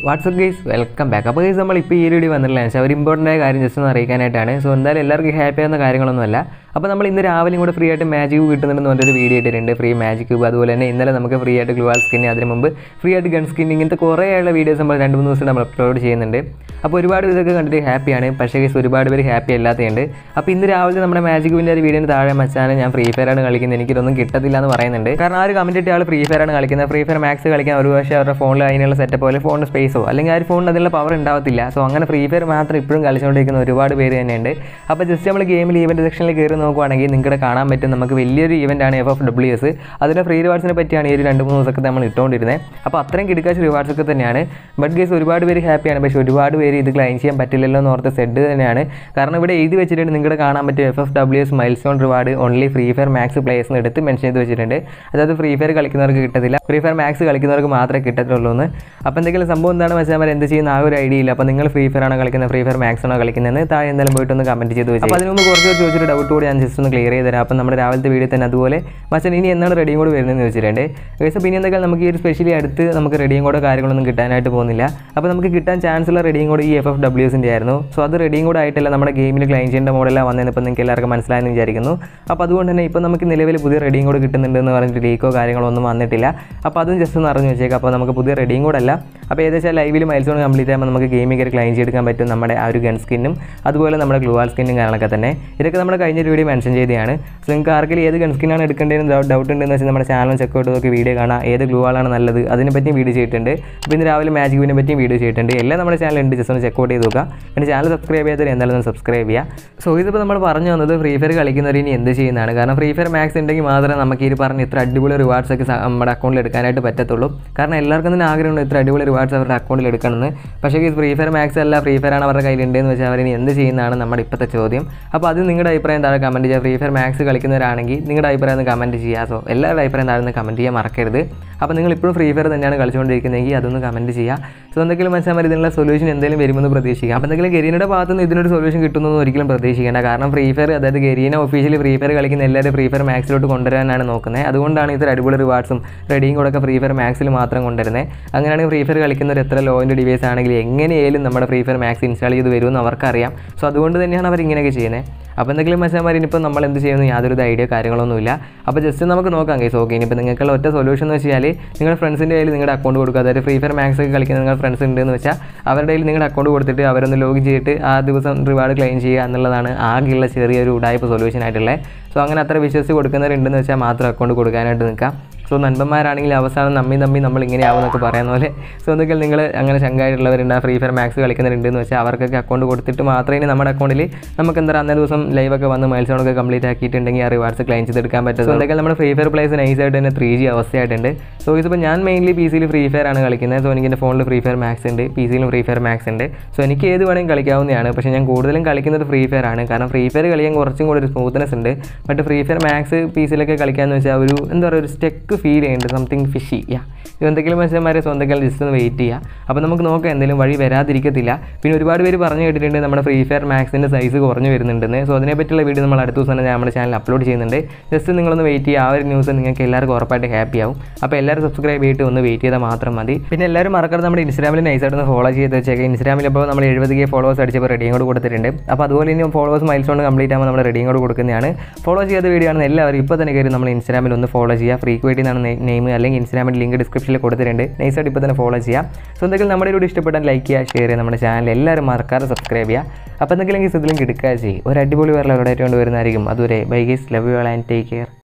WhatsApp guys welcome back അപ്പോൾ guys നമ്മൾ ഇപ്പോൾ ഈ ഒരു വീഡിയോ വന്നിട്ടില്ല വെച്ചാൽ ഒരു ഇമ്പോർട്ടൻ്റ് ആയ കാര്യം ജസ്റ്റ് ഒന്ന് അറിയിക്കാനായിട്ടാണ് സോ എന്തായാലും എല്ലാവർക്കും ഹാപ്പി ആവുന്ന കാര്യങ്ങളൊന്നുമല്ല അപ്പോൾ നമ്മൾ ഇന്ന് രാവിലെയും കൂടെ ഫ്രീ ആയിട്ട് മാജിക് ക്യൂബ് കിട്ടുന്നുണ്ടെന്ന് പറഞ്ഞൊരു വീഡിയോ ഇട്ടിട്ടുണ്ട് ഫ്രീ മാജിക് ക്യൂബ് അതുപോലെ തന്നെ ഇന്നലെ നമുക്ക് ഫ്രീ ആയിട്ട് ഗ്ലുവാൾ സ്കിൻ അതിന് മുമ്പ് ഫ്രീ ആയിട്ട് ഗൺ സ്കിൻ ഇങ്ങനത്തെ കുറേ ഉള്ള വീഡിയോസ് നമ്മൾ രണ്ട് മൂന്ന് ദിവസം നമ്മൾ അപ്ലോഡ് ചെയ്യുന്നുണ്ട് അപ്പോൾ ഒരുപാട് ഇതൊക്കെ കണ്ടിട്ട് ഹാപ്പിയാണ് പക്ഷേ ഗൈസ് ഒരുപാട് പേര് ഹാപ്പി അല്ലാത്തതുണ്ട് അപ്പോൾ ഇന്ന് രാവിലെ നമ്മുടെ മാജിക് ക്യൂബിൻ്റെ ഒരു വീഡിയോന് താഴെ മച്ചാണ് ഞാൻ ഫ്രീ ഫയർ ആണ് കളിക്കുന്നത് എനിക്കിതൊന്നും കിട്ടത്തില്ല എന്ന് പറയുന്നുണ്ട് കാരണം ആ ഒരു കമൻറ്റ് ഇട്ട ആൾ ഫ്രീ ഫയർ ആണ് കളിക്കുന്നത് ഫ്രീ ഫയർ മാക്സ് കളിക്കാൻ ഒരു പക്ഷേ അവരുടെ ഫോണിൽ അതിനുള്ള സെറ്റപ്പ് പോലെ ഫോണിന് സ്പേസോ അല്ലെങ്കിൽ ആ ഒരു ഫോണിന് അതിനുള്ള പവർ ഉണ്ടാവത്തില്ല സോ അങ്ങനെ ഫ്രീ ഫയർ മാത്രം ഇപ്പോഴും കളിച്ചുകൊണ്ടിരിക്കുന്ന ഒരുപാട് പേര് തന്നെയുണ്ട് അപ്പോൾ ജസ്റ്റ് നമ്മൾ ഗെയിമിൽ ഈവൻറ്റ് സെക്ഷനിൽ കയറി നോക്കുവാണെങ്കിൽ നിങ്ങൾക്ക് കാണാൻ പറ്റും നമുക്ക് വലിയൊരു ഈവൻ്റ് ആണ് എഫ് എഫ് ഡബ്ല്യു എസ് അതിൻ്റെ ഫ്രീ റിവാർഡ്സിനെ പറ്റിയാണ് ഈ ഒരു രണ്ട് മൂന്ന് ദിവസമൊക്കെ നമ്മൾ ഇട്ടുകൊണ്ടിരുന്നത് അപ്പോൾ അത്രയും കിടക്കാച്ച റിവാർഡ്സ് ഒക്കെ തന്നെയാണ് ബട്ട് ഗേസ് ഒരുപാട് പേര് ഹാപ്പിയാണ് പക്ഷേ ഒരുപാട് പേര് ഇത് ക്ലൈം ചെയ്യാൻ പറ്റില്ലല്ലോ എന്ന് ഓർത്ത് സെഡ് തന്നെയാണ് കാരണം ഇവിടെ എഴുതി വെച്ചിട്ടുണ്ട് നിങ്ങൾക്ക് കാണാൻ പറ്റും F F W S milestone reward only free fire max players എടുത്ത് മെൻഷൻ ചെയ്ത് വെച്ചിട്ടുണ്ട് അതായത് ഫ്രീ ഫയർ കളിക്കുന്നവർക്ക് കിട്ടത്തില്ല ഫ്രീ ഫയർ മാക്സ് കളിക്കുന്നവർക്ക് മാത്രമേ കിട്ടത്തുള്ളൂ എന്ന് അപ്പോൾ എന്തെങ്കിലും സംഭവം എന്താണ് വെച്ചാൽ എന്ത് ചെയ്യുന്ന ആ ഒരു ഐഡിയ ഇല്ല അപ്പോൾ നിങ്ങൾ ഫ്രീ ഫയർ ആണോ കളിക്കുന്നത് ഫ്രീ ഫയർ മാക്സ് ആണോ കളിക്കുന്നതെന്ന് താഴെ എന്തായാലും പോയിട്ട് ഒന്ന് കമൻറ്റ് ചെയ്ത് വെച്ചു അപ്പോൾ അതിന് മുമ്പ് കുറച്ച് പേര് ചോദിച്ചിട്ട് ഡൗട്ട് കൂടി ഞാൻ ജസ്റ്റ് ഒന്ന് ക്ലിയർ ചെയ്ത് തരാം അപ്പം നമ്മുടെ രാവിലത്തെ വീഡിയോ തന്നെ അതുപോലെ മച്ചൻ ഇനി എന്നാണ് റെഡിയും കൂടി വരുന്നതെന്ന് ചോദിച്ചിട്ടുണ്ട് ഗൈസ് പിന്നെ എന്തൊക്കെ നമുക്ക് ഈ ഒരു സ്പെഷ്യലി അടുത്ത് നമുക്ക് റെഡിയും കൂടെ കാര്യങ്ങളൊന്നും കിട്ടാനായിട്ട് പോകുന്നില്ല അപ്പോൾ നമുക്ക് കിട്ടാൻ ചാൻസ് ഉള്ള റെഡിയും കൂടെ ഈ എഫ് എഫ് ഡബ്ല്യൂസിൻ്റെ ആയിരുന്നു സോ അത് റെഡിയും കൂടെ ആയിട്ടല്ല നമ്മുടെ ഗെയിമിൽ ക്ലൈം ചെയ്യേണ്ട മോഡലാണ് വന്നതെന്ന് ഇപ്പോൾ നിങ്ങൾക്ക് എല്ലാവർക്കും മനസ്സിലായെന്ന് വിചാരിക്കുന്നു അപ്പോൾ അതുകൊണ്ട് തന്നെ ഇപ്പോൾ നമുക്ക് നിലവിൽ പുതിയ റെഡിയും കൂടെ കിട്ടുന്നുണ്ട് എന്ന് പറഞ്ഞിട്ട് ലീക്കോ കാര്യങ്ങളോ ഒന്നും വന്നിട്ടില്ല അപ്പോൾ അതും ജസ്റ്റ് ഒന്ന് അറിഞ്ഞു വെച്ചേക്കാം അപ്പോൾ നമുക്ക് പുതിയ റെഡിയും കൂടെ അല്ല അപ്പോൾ ഏകദേശം ലൈവിൽ മൈൽസോൺ കംപ്ലീറ്റ് ആകുമ്പോൾ നമുക്ക് ഗെയിമിൽ കയറി ക്ലൈം ചെയ്തെടുക്കാൻ പറ്റും നമ്മുടെ ആ ഒരു ഗൺ സ്കിന്നും അതുപോലെ നമ്മുടെ ഗ്ലൂവാൾ സ്കിന്നും കാര്യങ്ങളൊക്കെ തന്നെ ഇതൊക്കെ നമ്മൾ കഴിഞ്ഞ ഒരു വീഡിയോ മെൻഷൻ ചെയ്തതാണ് സോ നിങ്ങൾക്ക് ആർക്കെങ്കിലും ഏത് ഗൺ സ്കിന്നാണ് എടുക്കേണ്ടതെന്ന് ഡൗട്ട് ഉണ്ടെന്ന് വെച്ചാൽ നമ്മുടെ ചാനൽ ചെക്ക് ഔട്ട് നോക്കി വീഡിയോ കാണാം ഏത് ഗ്ലൂവാളാണ് നല്ലത് അതിനെ പറ്റിയും വീഡിയോ ചെയ്തിട്ടുണ്ട് അപ്പോൾ ഇന്ന് രാവിലെ മാജിക് വിനെ പറ്റിയും വീഡിയോ ചെയ്തിട്ടുണ്ട് എല്ലാം നമ്മുടെ ചാനൽ ഉണ്ട് ജസ്റ്റ് ഒന്ന് ചെക്ക് ഔട്ട് ചെയ്ത് നോക്കുക പിന്നെ ചാനൽ സബ്സ്ക്രൈബ് ചെയ്താൽ എന്തായാലും ഒന്ന് സബ്സ്ക്രൈബ് ചെയ്യുക സോ ഇതിപ്പോൾ നമ്മൾ പറഞ്ഞു വന്നത് ഫ്രീ ഫയർ കളിക്കുന്നവർ ഇനി എന്ത് ചെയ്യുന്നതാണ് കാരണം ഫ്രീ ഫയർ മാക്സ് ഉണ്ടെങ്കിൽ മാത്രമേ നമുക്ക് ഈ പറഞ്ഞ ഇത്ര അടിപൊളി റിവാർഡ്സ് ഒക്കെ സ- നമ്മുടെ അക്കൗണ്ടിൽ എടുക്കാനായിട്ട് പറ്റത്തുള്ളൂ കാരണം എല്ലാവർക്കും തന്നെ ആഗ്രഹമുണ്ട് ഇത്ര അടിപൊളി റിവാർഡ്സ് അവരുടെ അക്കൗണ്ടിൽ എടുക്കണമെന്ന് പക്ഷേ ഈ ഫ്രീ ഫയർ മാക്സ് അല്ല ഫ്രീ ഫയർ ആണ് അവരുടെ കയ്യിലുണ്ടെന്ന് വെച്ചാൽ അവരിനി എന്ത് ചെയ്യുന്നതാണ് നമ്മുടെ ഇപ്പോഴത്തെ ചോദ്യം അപ്പോൾ അത് നിങ്ങളുടെ അഭിപ്രായം താഴെ കമൻറ്റ് ചെയ്യുക ഫ്രീ ഫയർ മാക്സ് കളിക്കുന്നവരാണെങ്കിൽ നിങ്ങളുടെ അഭിപ്രായം ഒന്ന് കമൻറ്റ് ചെയ്യുക സോ എല്ലാവരുടെ അഭിപ്രായം താഴെ ഒന്ന് കമൻറ്റ് ചെയ്യാൻ മറക്കരുത് അപ്പോൾ നിങ്ങൾ ഇപ്പോഴും ഫ്രീ ഫയർ തന്നെയാണ് കളിച്ചുകൊണ്ടിരിക്കുന്നതെങ്കിൽ അതൊന്ന് കമൻറ്റ് ചെയ്യുക സോ എന്തെങ്കിലും മനസ്സിലാൽ ഇതിനുള്ള സൊല്യൂഷൻ എന്തെങ്കിലും വരുമെന്ന് പ്രതീക്ഷിക്കാം അപ്പോൾ എന്തെങ്കിലും ഗരീനയുടെ ഭാഗത്ത് നിന്ന് ഇതിനൊരു സൊല്യൂഷൻ കിട്ടുന്നൊന്നും ഒരിക്കലും പ്രതീക്ഷിക്കേണ്ട കാരണം ഫ്രീ ഫയർ അതായത് ഗരീന ഒഫീഷ്യലി ഫ്രീ ഫയർ കളിക്കുന്ന എല്ലാവരും ഫ്രീ ഫയർ മാക്സിലോട്ട് കൊണ്ടുവരാനാണ് നോക്കുന്നത് അതുകൊണ്ടാണ് ഇത്ര അടിപൊളി റിവാർഡ്സും റെഡിയും കൂടെ ഒക്കെ ഫ്രീ ഫയർ മാക്സിൽ മാത്രം കൊണ്ടുവരുന്നത് അങ്ങനെയാണെങ്കിൽ ഫ്രീ ഫയർ കളിക്കുന്നവർ എത്ര ലോയിൻ്റെ ഡിവൈസ് ആണെങ്കിലും എങ്ങനെയായാലും നമ്മുടെ ഫ്രീ ഫയർ മാക്സ് ഇൻസ്റ്റാൾ ചെയ്ത് വരുമെന്ന് അവർക്കറിയാം സോ അതുകൊണ്ട് തന്നെയാണ് അവർ ഇങ്ങനെയൊക്കെ ചെയ്യുന്നത് അപ്പോൾ എന്തെങ്കിലും മച്ചാന്മാർ ഇനിയിപ്പോൾ നമ്മൾ എന്ത് ചെയ്യുന്നു യാതൊരു ഐഡിയ കാര്യങ്ങളൊന്നുമില്ല അപ്പോൾ ജസ്റ്റ് നമുക്ക് നോക്കാം കേസ് ഓക്കെ ഇനിയിപ്പോൾ നിങ്ങൾക്കുള്ള ഒറ്റ സൊല്യൂഷൻ എന്ന് വെച്ചാൽ നിങ്ങളുടെ ഫ്രണ്ട്സിൻ്റെ കയ്യിൽ നിങ്ങളുടെ അക്കൗണ്ട് കൊടുക്കുക അതായത് ഫ്രീ ഫയർ മാക്സ് ഒക്കെ കളിക്കുന്ന നിങ്ങളുടെ ഫ്രണ്ട്സ് ഉണ്ടെന്ന് വെച്ചാൽ അവരുടെ കയ്യിൽ നിങ്ങളുടെ അക്കൗണ്ട് കൊടുത്തിട്ട് അവരൊന്ന് ലോഗിൻ ചെയ്തിട്ട് ആ ദിവസം റിവാർഡ് ക്ലെയിം ചെയ്യുക എന്നുള്ളതാണ് ആകെയുള്ള ചെറിയൊരു ഉടായ്പ സൊല്യൂഷൻ ആയിട്ടുള്ളത് സോ അങ്ങനെ അത്ര വിശ്വസിച്ച് കൊടുക്കുന്നവരുണ്ടെന്ന് വെച്ചാൽ മാത്രം അക്കൗണ്ട് കൊടുക്കാനായിട്ട് നിൽക്കാം സോ നൻപന്മാരാണെങ്കിൽ അവസാനം നമ്മി നമ്മി നമ്മൾ ഇങ്ങനെ ആവുമെന്നൊക്കെ പറയുന്ന പോലെ സോ എന്തെങ്കിലും നിങ്ങൾ അങ്ങനെ ശങ്കായിട്ടുള്ളവരുണ്ട് ഫ്രീ ഫയർ മാക്സ് കളിക്കുന്നവരുണ്ടെന്ന് വെച്ചാൽ അവർക്കൊക്കെ അക്കൗണ്ട് കൊടുത്തിട്ട് മാത്രമേ ഇനി നമ്മുടെ അക്കൗണ്ടിൽ നമുക്ക് എന്താ അന്നേ ദിവസം ലൈവൊക്കെ വന്ന് മൈൽസോണൊക്കെ കംപ്ലീറ്റ് ആക്കിയിട്ടുണ്ടെങ്കിൽ ആ റിവാർഡ്സ് ക്ലെയിം ചെയ്തെടുക്കാൻ പറ്റും സോ എന്തെങ്കിലും നമ്മുടെ ഫ്രീ ഫയർ പ്ലേസ് നൈസായിട്ട് തന്നെ ത്രീ ജി അവസ്ഥയായിട്ടുണ്ട് സോ ഇതിപ്പോൾ ഞാൻ മെയിൻലി പി സിയിൽ ഫ്രീ ഫയർ ആണ് കളിക്കുന്നത് സോ എനിക്ക് എൻ്റെ ഫോണിൽ ഫ്രീ ഫയർ മാക്സ് ഉണ്ട് പി സിയിലും ഫ്രീ ഫയർ മാക്സ് ഉണ്ട് സോ എനിക്ക് ഏത് വേണമെങ്കിലും കളിക്കാവുന്നതാണ് പക്ഷേ ഞാൻ കൂടുതലും കളിക്കുന്നത് ഫ്രീ ഫയർ ആണ് കാരണം ഫ്രീ ഫയർ കളിക്കാൻ കുറച്ചും കൂടി ഒരു സ്മൂത്ത്നെസ് ഉണ്ട് but free fire max P സിയിലൊക്കെ കളിക്കാമെന്ന് വെച്ചാൽ ഒരു എന്താ പറയുക ഒരു സ്റ്റെക്ക് ഫീൽ ചെയ്യുന്നുണ്ട് സംതിങ് ഫിഷി യാ ഇത് എന്തെങ്കിലും മനുഷ്യന്മാരെ സ്വന്തം ജസ്റ്റ് ഒന്ന് വെയിറ്റ് ചെയ്യുക അപ്പോൾ നമുക്ക് നോക്കാം എന്തെങ്കിലും വഴി വരാതിരിക്കത്തില്ല പിന്നെ ഒരുപാട് പേര് പറഞ്ഞു കേട്ടിട്ടുണ്ട് നമ്മുടെ ഫ്രീ ഫയർ മാക്സിൻ്റെ സൈസ് കുറഞ്ഞു വരുന്നുണ്ടെന്ന് സോ അതിനെപ്പറ്റിയുള്ള വീഡിയോ നമ്മൾ അടുത്ത ദിവസം തന്നെ നമ്മുടെ ചാനൽ അപ്ലോഡ് ചെയ്യുന്നുണ്ട് ജസ്റ്റ് നിങ്ങളൊന്ന് വെയിറ്റ് ചെയ്യുക ആ ഒരു ന്യൂസ് നിങ്ങൾക്ക് എല്ലാവർക്കും ഉറപ്പായിട്ട് ഹാപ്പി ആവും അപ്പോൾ എല്ലാവരും സബ്സ്ക്രൈബ് ചെയ്തിട്ട് ഒന്ന് വെയിറ്റ് ചെയ്താൽ മാത്രം മതി പിന്നെ എല്ലാവരും മറക്കാതെ നമ്മുടെ ഇൻസ്റ്റാഗ്രാമിൽ നൈസായിട്ട് ഒന്ന് ഫോളോ ചെയ്ത് വെച്ചേക്കാം ഇൻസ്റ്റാഗ്രാമിൽ ഇപ്പോൾ നമ്മൾ എഴുപത് കെ ഫോളോവേഴ്സ് അടിച്ചപ്പോൾ റെഡിയും കൂടെ കൊടുത്തിട്ടുണ്ട് അപ്പോൾ അതുപോലെ ഇനി ഫോളോവേഴ്സ് മൈൽ സ്റ്റോൺ കംപ്ലീറ്റ് ആകുമ്പോൾ നമ്മൾ റെഡിയും കൂടെ കൊടുക്കുന്നതാണ് ഫോളോ ചെയ്യാത്ത വീഡിയോ ആണ് എല്ലാവരും ഇപ്പോൾ തന്നെ കയറി നമ്മൾ ഇൻസ്റ്റാഗ്രാമിൽ ഒന്ന് ഫോളോ ചെയ്യുക ഫ്രീക്വൻറ്റി എന്നാണ് നെയിം അല്ലെങ്കിൽ ഇൻസ്റ്റാഗ്രാമിൽ ലിങ്ക് ഡിസ്ക്രിപ്ഷനിൽ കൊടുത്തിട്ടുണ്ട് നൈസായിട്ട് ഇപ്പോൾ തന്നെ ഫോളോ ചെയ്യാം സോ എന്തെങ്കിലും നമ്മുടെ വീഡിയോ ഇഷ്ടപ്പെട്ടാൽ ലൈക്ക് ചെയ്യുക ഷെയർ ചെയ്യുക നമ്മുടെ ചാനൽ എല്ലാവരും മറക്കാതെ സബ്സ്ക്രൈബ് ചെയ്യുക അപ്പോൾ എന്തെങ്കിലും ഇതിലും കിടക്കുക ചെയ്യും ഒരു അടിപൊളി വേറെ ലോഡായിട്ട് കൊണ്ടുവരുന്നതായിരിക്കും അതുവരെ bye guys love you all and take care